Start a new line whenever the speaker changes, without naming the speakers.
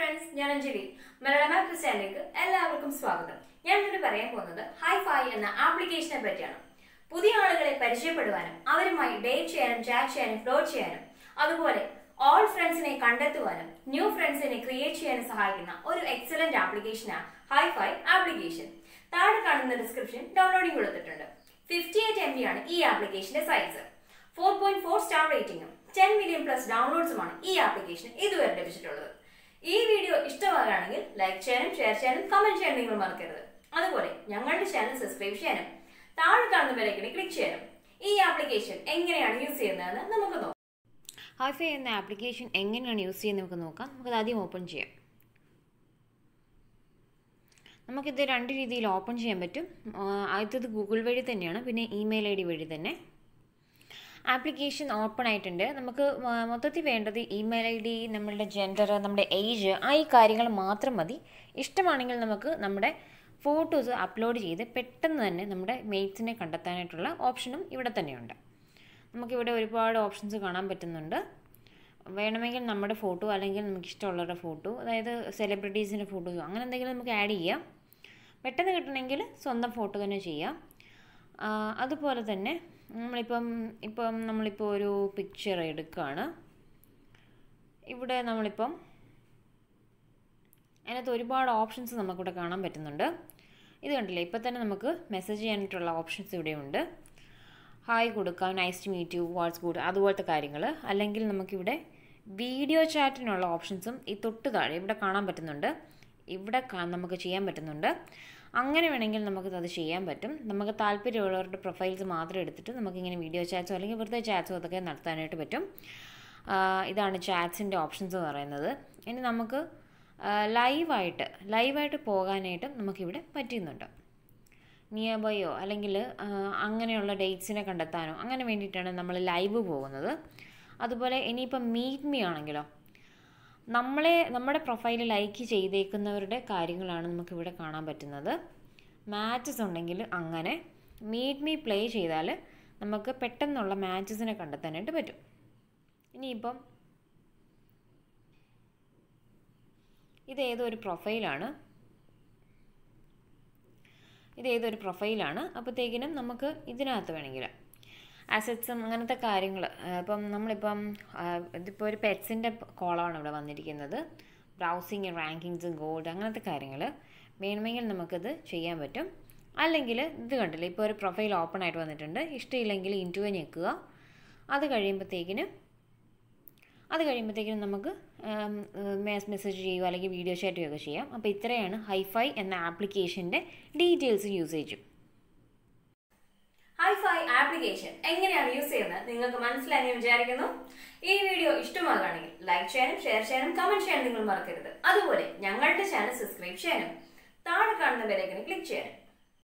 friends ഞാൻ Anjali Malayalam app ചാനലിലേക്ക് എല്ലാവർക്കും സ്വാഗതം ഞാൻ ഇവിടെ പറയാൻ പോകുന്നത് ഹൈ ഫൈ എന്ന ആപ്ലിക്കേഷനെ പറ്റിയാണ് പുതിയ ആളുകളെ പരിചയപ്പെടുവാനും അവരുമായി ഡേറ്റ് ചെയ്യാനും ചാറ്റ് ചെയ്യാനും ഫ്ലോട്ട് ചെയ്യാനും അതുപോലെ ഓൾ ഫ്രണ്ട്സിനെ കണ്ടെത്തുവാനും ന്യൂ ഫ്രണ്ട്സിനെ ക്രിയേറ്റ് ചെയ്യാനും സഹായിക്കുന്ന ഒരു എക്സലന്റ് ആപ്ലിക്കേഷനാണ് ഹൈ ഫൈ ആപ്ലിക്കേഷൻ താഴെ കാണുന്ന ഡിസ്ക്രിപ്ഷൻ ഡൗൺലോഡിംഗ് കൊടുത്തിട്ടുണ്ട് ഫിഫ്റ്റി എയ്റ്റ് എം ബി ആണ് ഈ ആപ്ലിക്കേഷന്റെ size four point four star റേറ്റിംഗും ടെൻ മില്യൺ പ്ലസ് ഡൗൺലോഡ്സുമാണ് ഈ ആപ്ലിക്കേഷൻ ഇതുവരെ ലഭിച്ചിട്ടുള്ളത് ഈ വീഡിയോ ഇഷ്ടമാകുകയാണെങ്കിൽ ലൈക്ക് ചെയ്യാനും ഷെയർ ചെയ്യാനും കമന്റ് ചെയ്യാനും നിങ്ങൾ മറക്കരുത് അതുപോലെ ഞങ്ങളുടെ ചാനൽ സബ്സ്ക്രൈബ് ചെയ്യാനും താഴെ കാണുന്ന ബെലൈക്കനെ ക്ലിക്ക് ചെയ്യാനും ഈ ആപ്ലിക്കേഷൻ എങ്ങനെയാണ് യൂസ് ചെയ്യുന്നതെന്ന് നമുക്ക് നോക്കാം
ഹൈഫൈ എന്ന ആപ്ലിക്കേഷൻ എങ്ങനെയാണ് യൂസ് ചെയ്യുന്നത് നമുക്ക് നോക്കാം നമുക്കത് ആദ്യം ഓപ്പൺ ചെയ്യാം നമുക്കിത് രണ്ട് രീതിയിൽ ഓപ്പൺ ചെയ്യാൻ പറ്റും ആ, ആദ്യത്തേത് ഗൂഗിൾ വഴി തന്നെയാണ് പിന്നെ ഇമെയിൽ ഐ ഡി വഴി തന്നെ ആപ്ലിക്കേഷൻ ഓപ്പൺ ആയിട്ടുണ്ട് നമുക്ക് മ- മൊത്തത്തിൽ വേണ്ടത് ഇമെയിൽ ഐ ഡി നമ്മളുടെ ജെൻഡർ നമ്മുടെ ഏജ് ആ ഈ കാര്യങ്ങൾ മാത്രം മതി ഇഷ്ടമാണെങ്കിൽ നമുക്ക് നമ്മുടെ ഫോട്ടോസ് അപ്ലോഡ് ചെയ്ത് പെട്ടെന്ന് തന്നെ നമ്മുടെ മെയ്റ്റ്സിനെ കണ്ടെത്താനായിട്ടുള്ള ഓപ്ഷനും ഇവിടെ തന്നെയുണ്ട് നമുക്കിവിടെ ഒരുപാട് ഓപ്ഷൻസ് കാണാൻ പറ്റുന്നുണ്ട് വേണമെങ്കിൽ നമ്മുടെ ഫോട്ടോ അല്ലെങ്കിൽ നമുക്ക് ഇഷ്ടമുള്ളവരുടെ ഫോട്ടോ അതായത് സെലിബ്രിറ്റീസിൻ്റെ ഫോട്ടോസോ അങ്ങനെ എന്തെങ്കിലും നമുക്ക് ആഡ് ചെയ്യാം പെട്ടെന്ന് കിട്ടണമെങ്കിൽ സ്വന്തം ഫോട്ടോ തന്നെ ചെയ്യാം ആ, അതുപോലെ തന്നെ നമ്മളിപ്പം ഇപ്പം നമ്മളിപ്പോൾ ഒരു പിക്ചർ എടുക്കുകയാണ് ഇവിടെ നമ്മളിപ്പം അതിനകത്ത് ഒരുപാട് ഓപ്ഷൻസ് നമുക്കിവിടെ കാണാൻ പറ്റുന്നുണ്ട് ഇത് കണ്ടില്ലേ ഇപ്പം തന്നെ നമുക്ക് മെസ്സേജ് ചെയ്യാനായിട്ടുള്ള ഓപ്ഷൻസ് ഇവിടെയുണ്ട് ഹായ് കൊടുക്കാം nice to meet you what's good അതുപോലത്തെ കാര്യങ്ങൾ അല്ലെങ്കിൽ നമുക്കിവിടെ വീഡിയോ ചാറ്റിനുള്ള ഓപ്ഷൻസും ഈ തൊട്ട് താഴെ ഇവിടെ കാണാൻ പറ്റുന്നുണ്ട് ഇവിടെ കാ- നമുക്ക് ചെയ്യാൻ പറ്റുന്നുണ്ട് അങ്ങനെ വേണമെങ്കിൽ നമുക്കത് അത് ചെയ്യാൻ പറ്റും നമുക്ക് താല്പര്യമുള്ളവരുടെ പ്രൊഫൈൽസ് മാത്രം എടുത്തിട്ട് നമുക്കിങ്ങനെ വീഡിയോ ചാറ്റ്സോ അല്ലെങ്കിൽ വെറുതെ ചാറ്റ്സോ അതൊക്കെ നടത്താനായിട്ട് പറ്റും ആ, ഇതാണ് ചാറ്റ്സിൻ്റെ ഓപ്ഷൻസ് എന്ന് പറയുന്നത് ഇനി നമുക്ക് ലൈവായിട്ട് ലൈവായിട്ട് പോകാനായിട്ടും നമുക്കിവിടെ പറ്റുന്നുണ്ട് നിയർ ബൈയോ അല്ലെങ്കിൽ അങ്ങനെയുള്ള ഡേറ്റ്സിനെ കണ്ടെത്താനോ അങ്ങനെ വേണ്ടിയിട്ടാണ് നമ്മൾ ലൈവ് പോകുന്നത് അതുപോലെ ഇനിയിപ്പം മീറ്റ് മീ ആണെങ്കിലോ നമ്മളെ നമ്മുടെ പ്രൊഫൈൽ ലൈക്ക് ചെയ്തേക്കുന്നവരുടെ കാര്യങ്ങളാണ് നമുക്കിവിടെ കാണാൻ പറ്റുന്നത് മാച്ചസ് ഉണ്ടെങ്കിൽ അങ്ങനെ മീറ്റ് മീ പ്ലേ ചെയ്താൽ നമുക്ക് പെട്ടെന്നുള്ള മാച്ചസിനെ കണ്ടെത്താനായിട്ട് പറ്റും ഇനിയിപ്പം ഇത് ഏതോ ഒരു പ്രൊഫൈലാണ് ഇത് ഏതൊരു പ്രൊഫൈലാണ് അപ്പോഴത്തേക്കിനും നമുക്ക് ഇതിനകത്ത് വേണമെങ്കിൽ അസറ്റ്സും അങ്ങനത്തെ കാര്യങ്ങൾ ഇപ്പം നമ്മളിപ്പം ആ, ഇതിപ്പോൾ ഒരു പെറ്റ്സിൻ്റെ കോളമാണ് ഇവിടെ വന്നിരിക്കുന്നത് ബ്രൗസിങ് റാങ്കിങ്സ് ഗോൾഡ് അങ്ങനത്തെ കാര്യങ്ങൾ വേണമെങ്കിൽ നമുക്കിത് ചെയ്യാൻ പറ്റും അല്ലെങ്കിൽ ഇത് കണ്ടില്ല ഇപ്പോൾ ഒരു പ്രൊഫൈൽ ഓപ്പൺ ആയിട്ട് വന്നിട്ടുണ്ട് ഇഷ്ടമില്ലെങ്കിൽ ഇൻറ്റുവെ ഞെക്കുക അത് കഴിയുമ്പോഴത്തേക്കിന് അത് കഴിയുമ്പോഴത്തേക്കിനും നമുക്ക് മെസ്സേജ് ചെയ്യുക അല്ലെങ്കിൽ വീഡിയോ ചാറ്റ് ചെയ്യുകയൊക്കെ ചെയ്യാം അപ്പോൾ ഇത്രയാണ് ഹൈഫൈ എന്ന ആപ്ലിക്കേഷൻ്റെ ഡീറ്റെയിൽസ് യൂസേജും
ഹൈ ഫൈ ആപ്ലിക്കേഷൻ എങ്ങനെയാണ് യൂസ് ചെയ്യുന്നത് നിങ്ങൾക്ക് മനസ്സിലായി എന്ന് വിചാരിക്കുന്നു ഈ വീഡിയോ ഇഷ്ടമാകുകയാണെങ്കിൽ ലൈക്ക് ചെയ്യാനും ഷെയർ ചെയ്യാനും കമന്റ് ചെയ്യാനും നിങ്ങൾ മറക്കരുത് അതുപോലെ ഞങ്ങളുടെ ചാനൽ സബ്സ്ക്രൈബ് ചെയ്യാനും താഴെ കാണുന്ന ബെലൈക്കനെ ക്ലിക്ക് ചെയ്യാനും